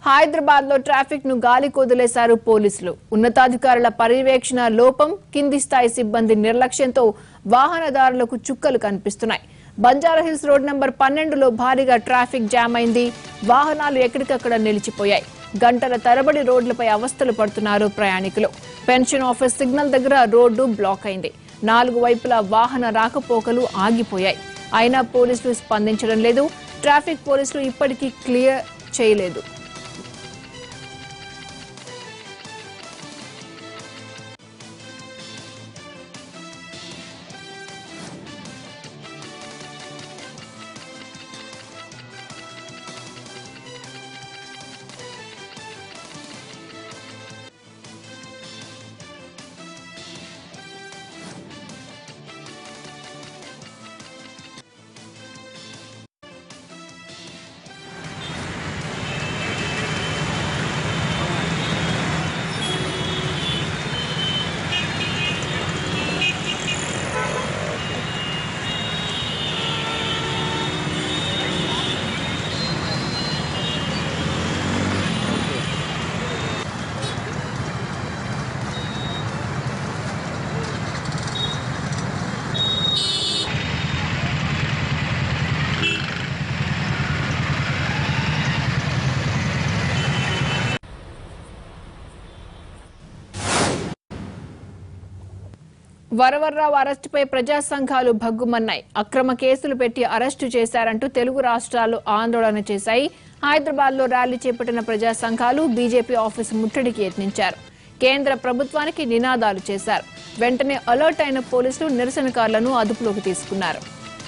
హైదరాబాద్ లో ట్రాఫిక్ ను గాలి కొదిలేశారు పోలీసులు ఉన్నతాధికారుల పర్యవేక్షణ లోపం కింది స్థాయి సిబ్బంది నిర్లక్ష్యంతో వాహనదారులకు చుక్కలు కనిపిస్తున్నాయి బంజారాహిల్స్ రోడ్ నంబర్ పన్నెండులో భారీగా ట్రాఫిక్ జామ్ అయింది వాహనాలు ఎక్కడికక్కడ నిలిచిపోయాయి గంటల తరబడి రోడ్లపై అవస్థలు పడుతున్నారు ప్రయాణికులు పెన్షన్ ఆఫీస్ సిగ్నల్ దగ్గర రోడ్డు బ్లాక్ అయింది నాలుగు వైపులా వాహన రాకపోకలు ఆగిపోయాయి అయినా పోలీసులు స్పందించడం లేదు ట్రాఫిక్ పోలీసులు ఇప్పటికీ క్లియర్ చేయలేదు వరవర్రావు అరెస్టుపై ప్రజా సంఘాలు భగ్గుమన్నాయి అక్రమ కేసులు పెట్టి అరెస్టు చేశారంటూ తెలుగు రాష్ట్రాలు ఆందోళన చేశాయి హైదరాబాద్ లో ర్యాలీ చేపట్టిన ప్రజా సంఘాలు బీజేపీ ఆఫీసు ముట్టడికి యత్నించారు కేంద్ర ప్రభుత్వానికి నినాదాలు చేశారు వెంటనే అలర్ట్ అయిన పోలీసులు నిరసనకారులను అదుపులోకి తీసుకున్నారు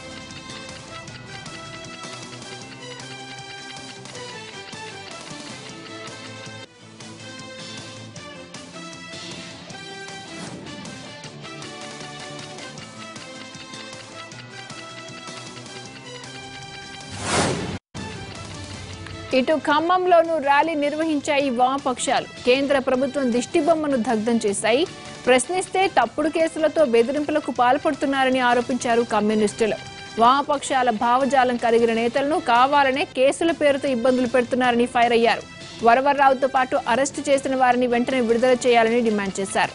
ఇటు ఖమ్మంలోనూ ర్యాలీ నిర్వహించాయి వామపక్షాలు కేంద్ర ప్రభుత్వం దిష్టిబొమ్మను దగ్ధం చేశాయి ప్రశ్నిస్తే తప్పుడు కేసులతో బెదిరింపులకు పాల్పడుతున్నారని ఆరోపించారు కమ్యూనిస్టులు వామపక్షాల భావజాలం కలిగిన నేతలను కావాలనే కేసుల పేరుతో ఇబ్బందులు పెడుతున్నారని ఫైర్ అయ్యారు వరవర్రావుతో పాటు అరెస్టు చేసిన వారిని వెంటనే విడుదల చేయాలని డిమాండ్ చేశారు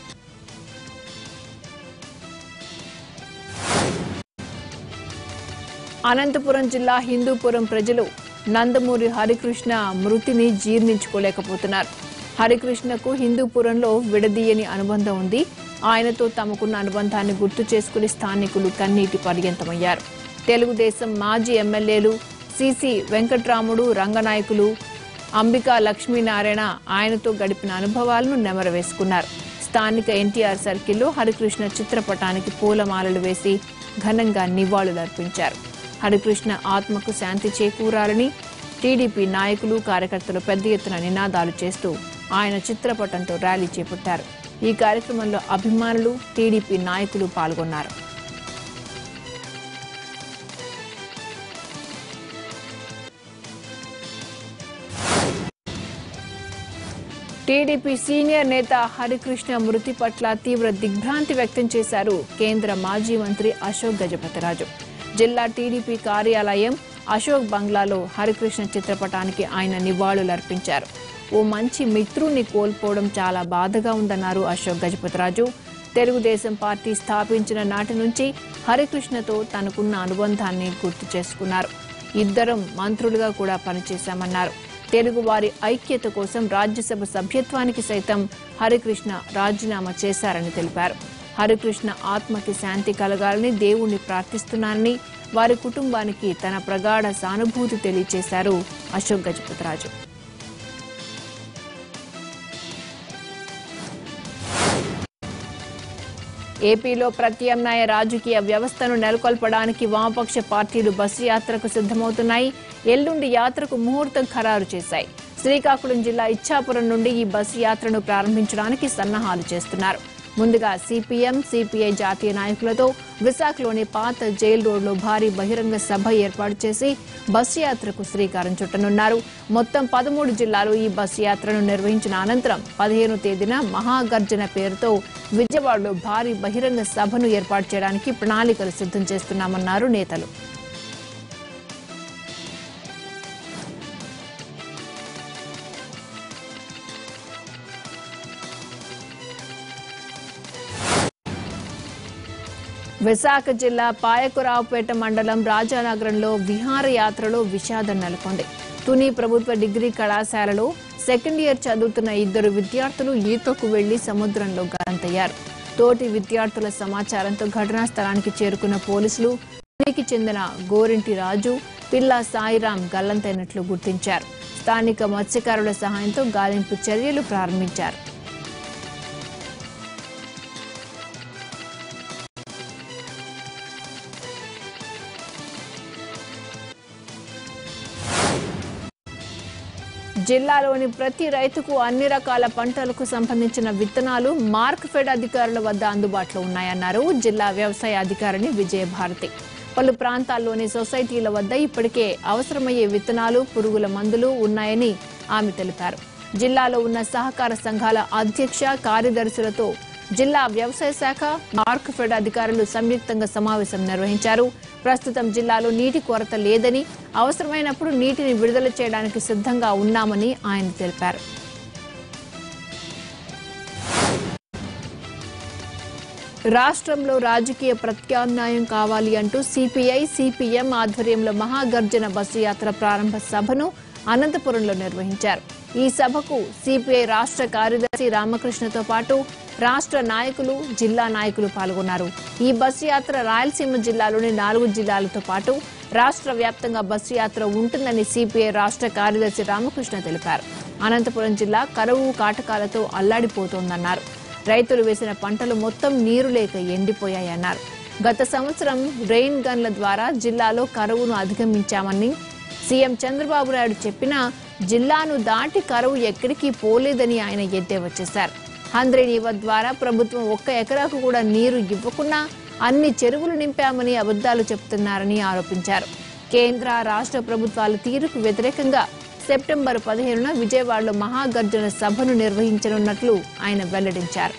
అనంతపురం జిల్లా హిందూపురం ప్రజలు నందమూరి హరికృష్ణ మృతిని జీర్ణించుకోలేకపోతున్నారు హరికృష్ణకు హిందూపురంలో విడదీయని అనుబంధం ఉంది ఆయనతో తమకున్న అనుబంధాన్ని గుర్తు చేసుకుని స్థానికులు కన్నీటి పర్యంతమయ్యారు తెలుగుదేశం మాజీ ఎమ్మెల్యేలు సిసి వెంకట్రాముడు రంగనాయకులు అంబికా లక్ష్మీనారాయణ ఆయనతో గడిపిన అనుభవాలను నెమరవేసుకున్నారు స్థానిక ఎన్టీఆర్ సర్కిల్లో హరికృష్ణ చిత్రపటానికి పూలమాలలు వేసి ఘనంగా నివాళులర్పించారు హరికృష్ణ ఆత్మకు శాంతి చేకూరాలని టీడీపీ నాయకులు కార్యకర్తలు పెద్ద ఎత్తున నినాదాలు చేస్తూ ఆయన చిత్రపటంతో ర్యాలీ చేపట్టారు ఈ కార్యక్రమంలో అభిమానులు టీడీపీ నాయకులు పాల్గొన్నారు టీడీపీ సీనియర్ నేత హరికృష్ణ మృతి పట్ల తీవ్ర దిగ్భ్రాంతి వ్యక్తం చేశారు కేంద్ర మాజీ మంత్రి అశోక్ గజపతిరాజు జిల్లా టీడీపీ కార్యాలయం అశోక్ బంగ్లాలో హరికృష్ణ చిత్రపటానికి ఆయన నివాళులర్పించారు ఓ మంచి మిత్రుణ్ణి కోల్పోవడం చాలా బాధగా ఉందన్నారు అశోక్ గజపతిరాజు తెలుగుదేశం పార్టీ స్థాపించిన నాటి నుంచి హరికృష్ణతో తనకున్న అనుబంధాన్ని గుర్తు చేసుకున్నారు ఇద్దరం మంత్రులుగా కూడా పనిచేశామన్నారు తెలుగువారి ఐక్యత కోసం రాజ్యసభ సభ్యత్వానికి సైతం హరికృష్ణ రాజీనామా చేశారని తెలిపారు హరికృష్ణ ఆత్మకి శాంతి కలగాలని దేవుణ్ణి ప్రార్థిస్తున్నానని వారి కుటుంబానికి తన ప్రగాఢ సానుభూతి తెలియజేశారు అశోక్ గజపతిరాజు ఏపీలో ప్రత్యామ్నాయ రాజకీయ వ్యవస్థను నెలకొల్పడానికి వామపక్ష పార్టీలు బస్సు యాత్రకు సిద్ధమవుతున్నాయి ఎల్లుండి యాత్రకు ముహూర్తం ఖరారు చేశాయి శ్రీకాకుళం జిల్లా ఇచ్చాపురం నుండి ఈ బస్సు యాత్రను ప్రారంభించడానికి సన్నాహాలు చేస్తున్నారు ముందుగా సిపిఎం సిపిఐ జాతీయ నాయకులతో విశాఖలోని పాత జైల్ రోడ్లో భారీ బహిరంగ సభ ఏర్పాటు చేసి బస్సు యాత్రకు శ్రీకారం చుట్టనున్నారు మొత్తం పదమూడు జిల్లాలు ఈ బస్సు యాత్రను నిర్వహించిన అనంతరం పదిహేను తేదీన మహాగర్జన పేరుతో విజయవాడలో భారీ బహిరంగ సభను ఏర్పాటు చేయడానికి ప్రణాళికలు సిద్ధం చేస్తున్నామన్నారు నేతలు విశాఖ జిల్లా పాయకురావుపేట మండలం రాజానగరంలో విహారయాత్రలో విషాదం నెలకొంది తుని ప్రభుత్వ డిగ్రీ కళాశాలలో సెకండ్ ఇయర్ చదువుతున్న ఇద్దరు విద్యార్థులు ఈతకు వెళ్లి సముద్రంలో గల్లంతయ్యారు తోటి విద్యార్థుల సమాచారంతో ఘటనా స్థలానికి చేరుకున్న పోలీసులు తునికి చెందిన గోరింటి రాజు పిల్లా సాయిరాం గల్లంతైనట్లు గుర్తించారు స్థానిక మత్స్యకారుల సహాయంతో గాలింపు చర్యలు ప్రారంభించారు జిల్లాలోని ప్రతి రైతుకు అన్ని రకాల పంటలకు సంబంధించిన విత్తనాలు మార్క్ ఫెడ్ అధికారుల వద్ద అందుబాటులో ఉన్నాయన్నారు జిల్లా వ్యవసాయ అధికారిని విజయభారతి పలు ప్రాంతాల్లోని సొసైటీల వద్ద ఇప్పటికే అవసరమయ్యే విత్తనాలు పురుగుల మందులు ఉన్నాయని ఆమె తెలిపారు జిల్లాలో ఉన్న సహకార సంఘాల అధ్యక్ష కార్యదర్శులతో జిల్లా వ్యవసాయ శాఖ మార్క్ ఫెడ్ అధికారులు సంయుక్తంగా సమావేశం నిర్వహించారు ప్రస్తుతం జిల్లాలో నీటి కొరత లేదని అవసరమైనప్పుడు నీటిని విడుదల చేయడానికి సిద్ధంగా ఉన్నామని ఆయన తెలిపారు రాష్ట్రంలో రాజకీయ ప్రత్యామ్నాయం కావాలి అంటూ సిపిఐ సిపిఎం ఆధ్వర్యంలో మహాగర్జన బస్సు యాత్ర ప్రారంభ సభను అనంతపురంలో నిర్వహించారు ఈ సభకు సిపిఐ రాష్ట్ర కార్యదర్శి రామకృష్ణతో పాటు రాష్ట్ర నాయకులు జిల్లా నాయకులు పాల్గొన్నారు ఈ బస్సు యాత్ర రాయలసీమ జిల్లాలోని నాలుగు జిల్లాలతో పాటు రాష్ట్ర వ్యాప్తంగా బస్సు యాత్ర ఉంటుందని సిపిఐ రాష్ట్ర కార్యదర్శి రామకృష్ణ తెలిపారు అనంతపురం జిల్లా కరువు కాటకాలతో అల్లాడిపోతోందన్నారు రైతులు వేసిన పంటలు మొత్తం నీరు లేక ఎండిపోయాయన్నారు గత సంవత్సరం రెయిన్ గన్ల ద్వారా జిల్లాలో కరువును అధిగమించామని సీఎం చంద్రబాబు నాయుడు చెప్పినా జిల్లాను దాటి కరువు ఎక్కడికి పోలేదని ఆయన ఎద్దేవా చేశారు హంద్రీ నీవ ద్వారా ప్రభుత్వం ఒక్క ఎకరాకు కూడా నీరు ఇవ్వకుండా అన్ని చెరువులు నింపామని అబద్దాలు చెబుతున్నారని ఆరోపించారు కేంద్ర రాష్ట్ర ప్రభుత్వాల తీరుకు వ్యతిరేకంగా సెప్టెంబర్ పదిహేనున విజయవాడలో మహాగర్జన సభను నిర్వహించనున్నట్లు ఆయన వెల్లడించారు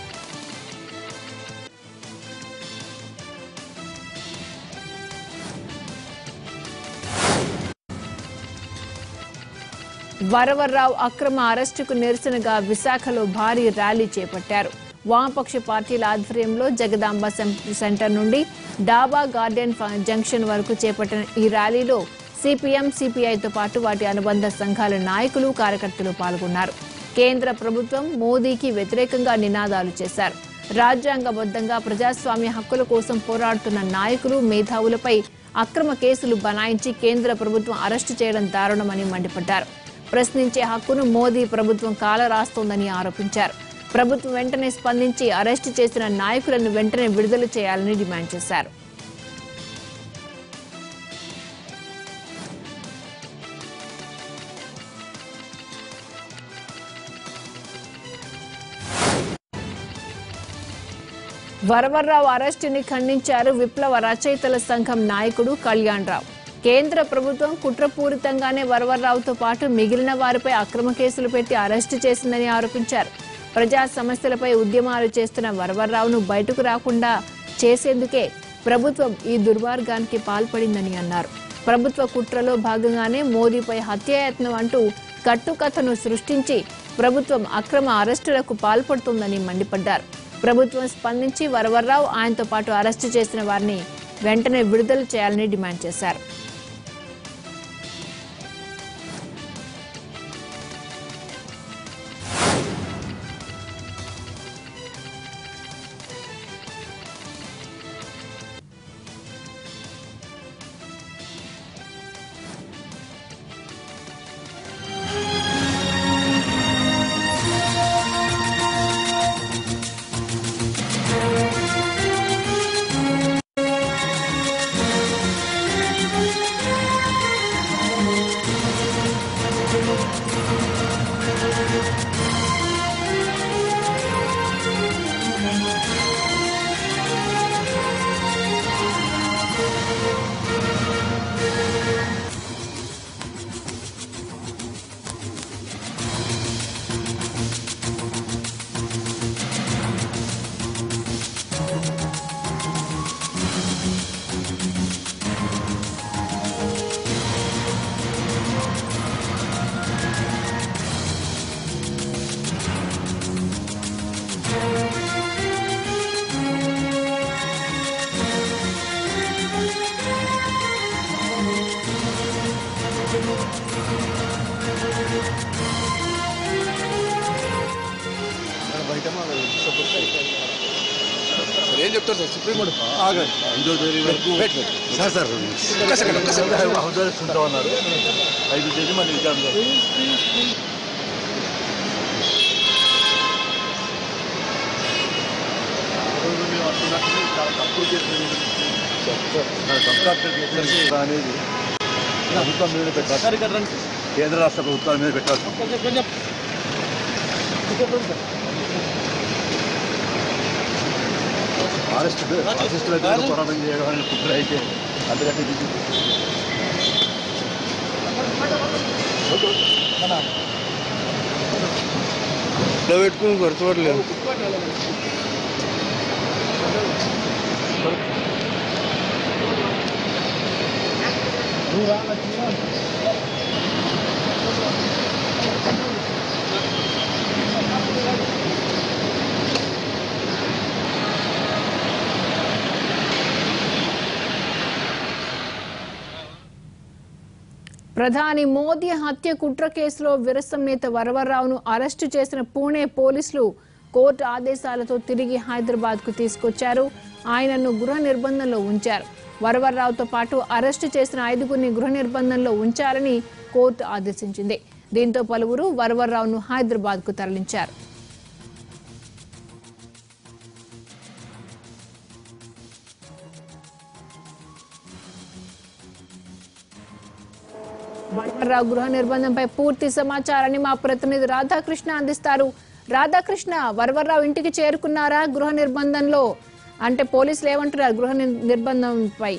వరవర్రావు అక్రమ అరెస్టుకు నిరసనగా విశాఖలో భారీ ర్యాలీ చేపట్టారు వామపక్ష పార్టీల ఆధ్వర్యంలో జగదాంబ సెం- సెంటర్ నుండి డాబా గార్డెన్ ఫ- జంక్షన్ వరకు చేపట్టిన ఈ ర్యాలీలో సిపిఎం సిపిఐతో పాటు వాటి అనుబంధ సంఘాల నాయకులు కార్యకర్తలు పాల్గొన్నారు కేంద్ర ప్రభుత్వం మోదీకి వ్యతిరేకంగా నినాదాలు చేశారు రాజ్యాంగబద్ధంగా ప్రజాస్వామ్య హక్కుల కోసం పోరాడుతున్న నాయకులు మేధావులపై అక్రమ కేసులు బనాయించి కేంద్ర ప్రభుత్వం అరెస్టు చేయడం దారుణమని మండిపడ్డారు ప్రశ్నించే హక్కును మోదీ ప్రభుత్వం కాలరాస్తోందని ఆరోపించారు ప్రభుత్వం వెంటనే స్పందించి అరెస్టు చేసిన నాయకులను వెంటనే విడుదల చేయాలని డిమాండ్ చేశారు వరవర్రావు అరెస్టుని ఖండించారు విప్లవ రచయితల సంఘం నాయకుడు కళ్యాణ్ రావు కేంద్ర ప్రభుత్వం కుట్రపూరితంగానే వరవర్రావుతో పాటు మిగిలిన వారిపై అక్రమ కేసులు పెట్టి అరెస్టు చేసిందని ఆరోపించారు ప్రజా సమస్యలపై ఉద్యమాలు చేస్తున్న వరవర్రావును బయటకు రాకుండా చేసేందుకే ప్రభుత్వం ఈ దుర్మార్గానికి పాల్పడిందని అన్నారు ప్రభుత్వ కుట్రలో భాగంగానే మోదీపై హత్యాయత్నం అంటూ కట్టుకథను సృష్టించి ప్రభుత్వం అక్రమ అరెస్టులకు పాల్పడుతోందని మండిపడ్డారు ప్రభుత్వం స్పందించి వరవర్రావు ఆయనతో పాటు అరెస్టు చేసిన వారిని వెంటనే విడుదల చేయాలని డిమాండ్ చేశారు ఏం చెప్తారు సార్ సుప్రీంకోర్టు ఆగండి ఐదో తేదీ వరకు వెయిట్ వెయిట్ సార్ సార్ ఒక్క సెకండ్ ఒక్క సెకండ్ అవతరిస్తుంటామన్నారు ఐదు తేదీ మళ్ళీ విచారణ అనేది ప్రభుత్వం మీద పెట్టాలి కేంద్ర రాష్ట్ర ప్రభుత్వాల మీద పెట్టాలి ఫారెస్ట్ ఫారెస్ట్ పోరాటం చేయడం అనేది కుట్ర అయితే అంతకంటే ఇది పెట్టుకుని గుర్తుపట్టలేదు ప్రధాని మోదీ హత్య కుట్ర కేసులో విరసం నేత వరవరరావును అరెస్టు చేసిన పూణే పోలీసులు కోర్టు ఆదేశాలతో తిరిగి హైదరాబాద్ కు తీసుకొచ్చారు ఆయనను గృహ నిర్బంధంలో ఉంచారు వరవరరావుతో పాటు అరెస్టు చేసిన ఐదుగురిని గృహ నిర్బంధంలో ఉంచాలని కోర్టు ఆదేశించింది దీంతో పలువురు వరవరరావును హైదరాబాద్ కు తరలించారు వరవరరావు గృహ నిర్బంధంపై పూర్తి సమాచారాన్ని మా ప్రతినిధి రాధాకృష్ణ అందిస్తారు రాధాకృష్ణ వరవరరావు ఇంటికి చేరుకున్నారా గృహ నిర్బంధంలో అంటే పోలీసులు ఏమంటున్నారు గృహ నిర్- నిర్బంధంపై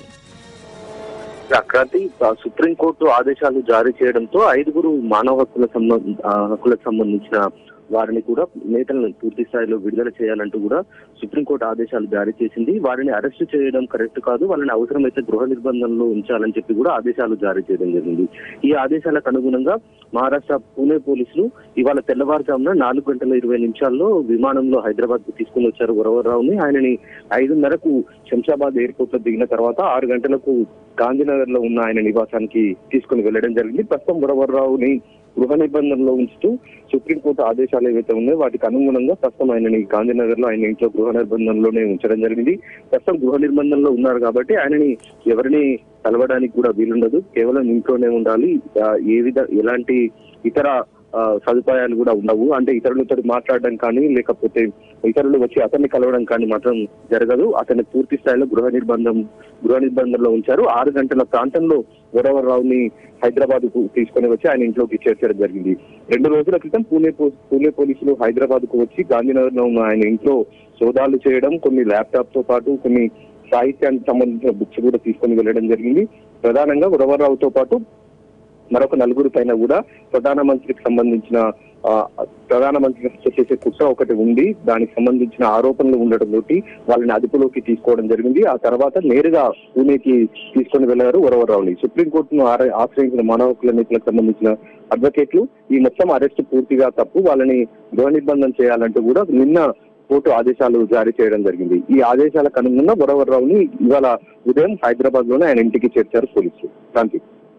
క్రాంతి సుప్రీంకోర్టు ఆదేశాలు జారీ చేయడంతో ఐదుగురు మానవ హక్కుల సంబంధ ఆ, హక్కులకు సంబంధించిన వారిని కూడా నేతలను పూర్తి స్థాయిలో విడుదల చేయాలంటూ కూడా సుప్రీంకోర్టు ఆదేశాలు జారీ చేసింది వారిని అరెస్ట్ చేయడం కరెక్ట్ కాదు వాళ్ళని అవసరమైతే గృహ నిర్బంధంలో ఉంచాలని చెప్పి కూడా ఆదేశాలు జారీ చేయడం జరిగింది ఈ ఆదేశాలకు అనుగుణంగా మహారాష్ట్ర పూణే పోలీసులు ఇవాళ తెల్లవారుజామున నాలుగు గంటల ఇరవై నిమిషాల్లో విమానంలో హైదరాబాద్ కు తీసుకుని వచ్చారు వరవరరావుని ఆయనని ఐదున్నరకు శంషాబాద్ ఎయిర్పోర్ట్ లో దిగిన తర్వాత ఆరు గంటలకు గాంధీనగర్ లో ఉన్న ఆయన నివాసానికి తీసుకుని వెళ్లడం జరిగింది ప్రస్తుతం వరవరరావుని గృహ నిబంధనలో ఉంచుతూ సుప్రీంకోర్టు ఆదేశాలు ఏవైతే ఉన్నాయో వాటికి అనుగుణంగా ప్రస్తుతం ఆయనని గాంధీనగర్ లో ఆయన ఇంట్లో గృహ నిర్బంధంలోనే ఉంచడం జరిగింది ప్రస్తుతం గృహ నిర్బంధంలో ఉన్నారు కాబట్టి ఆయనని ఎవరిని కలవడానికి కూడా వీలుండదు కేవలం ఇంట్లోనే ఉండాలి ఆ, ఏ విధ ఎలాంటి ఇతర ఆ, సదుపాయాలు కూడా ఉండవు అంటే ఇతరులతో మాట్లాడడం కానీ లేకపోతే ఇతరులు వచ్చి అతన్ని కలవడం కానీ మాత్రం జరగదు అతన్ని పూర్తి స్థాయిలో గృహ నిర్బంధం గృహ నిర్బంధంలో ఉంచారు ఆరు గంటల ప్రాంతంలో గోదావరరావుని హైదరాబాద్ కు తీసుకొని వచ్చి ఆయన ఇంట్లోకి చేర్చడం జరిగింది రెండు రోజుల క్రితం పూణే పో- పూణే పోలీసులు హైదరాబాద్ కు వచ్చి గాంధీనగర్ లో ఉన్న ఆయన ఇంట్లో సోదాలు చేయడం కొన్ని ల్యాప్టాప్ తో పాటు కొన్ని సాహిత్యానికి సంబంధించిన బుక్స్ కూడా తీసుకొని వెళ్ళడం జరిగింది ప్రధానంగా గురవరరావుతో పాటు మరొక నలుగురు పైన కూడా ప్రధానమంత్రికి సంబంధించిన ఆ, ప్రధానమంత్రి హత్య చేసే కుట్ర ఒకటి ఉంది దానికి సంబంధించిన ఆరోపణలు ఉండడం తోటి వాళ్ళని అదుపులోకి తీసుకోవడం జరిగింది ఆ తర్వాత నేరుగా పూణేకి తీసుకొని వెళ్లారు వరవరరావుని సుప్రీంకోర్టును ఆర- ఆశ్రయించిన మానవ హక్కుల నేతలకు సంబంధించిన అడ్వకేట్లు ఈ మొత్తం అరెస్ట్ పూర్తిగా తప్పు వాళ్ళని గృహ నిర్బంధం చేయాలంటూ కూడా నిన్న కోర్టు ఆదేశాలు జారీ చేయడం జరిగింది ఈ ఆదేశాలకు అనుగుణంగా వరవరరావుని ఇవాళ ఉదయం హైదరాబాద్ లోనే ఆయన ఇంటికి చేర్చారు పోలీసులు క్రాంతి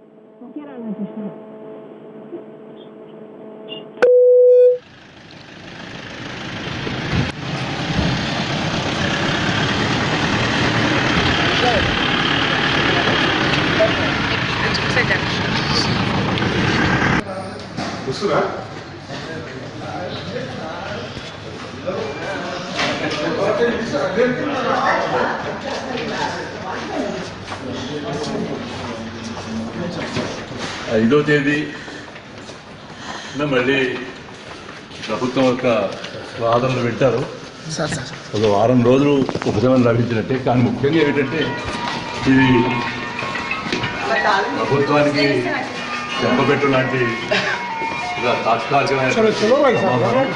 ఐదో తేదీ మళ్ళీ ప్రభుత్వం యొక్క వాదనలు వింటారు ఒక వారం రోజులు ఉపశమనం లభించినట్టే కానీ ముఖ్యంగా ఏమిటంటే ఇది ప్రభుత్వానికి చెంపపెట్టు లాంటి ఇలా తాత్కాలికమైన సమాధానం.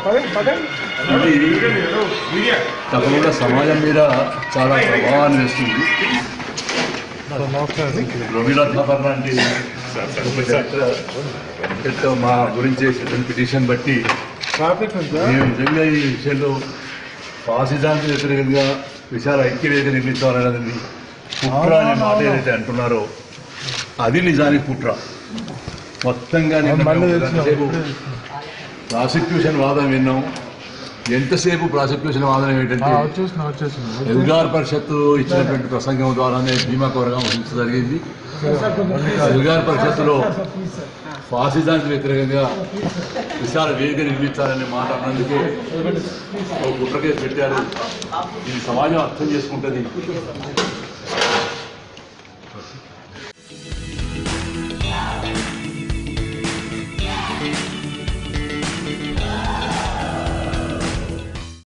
ఇది తప్పకుండా సమాజం మీద చాలా ప్రభావాన్ని వేస్తుంది రొమిలా థాపర్ లాంటి ఒక చరిత్ర- చరిత్ర మా గురించి చేసిన పిటిషన్ బట్టి మేము నిజంగా ఈ విషయంలో ఫాసిజానికి వ్యతిరేకంగా విశాల ఐక్యవేదిక నిర్మించాలనేది కుట్ర అనే మాట ఏదైతే అంటున్నారో అది నిజానికి కుట్ర మొత్తంగా నిన్న మేము గంటసేపు ప్రాసిక్యూషన్ వాదం విన్నాం ఎంతసేపు ప్రాసిక్యూషన్ వాదన ఏంటంటే వచ్చేసిన వచ్చేసిన ఎల్గార్ పరిషత్తు ఇచ్చినటువంటి ప్రసంగం ద్వారానే భీమా కోరగా హింస జరిగింది ఎల్గార్ పరిషత్తులో ఫాసిజానికి వ్యతిరేకంగా విశాల వేదిక నిర్మించాలనే మాట అన్నందుకే ఒక కుట్ర కేసు పెట్టారు ఇది సమాజం అర్థం చేసుకుంటుంది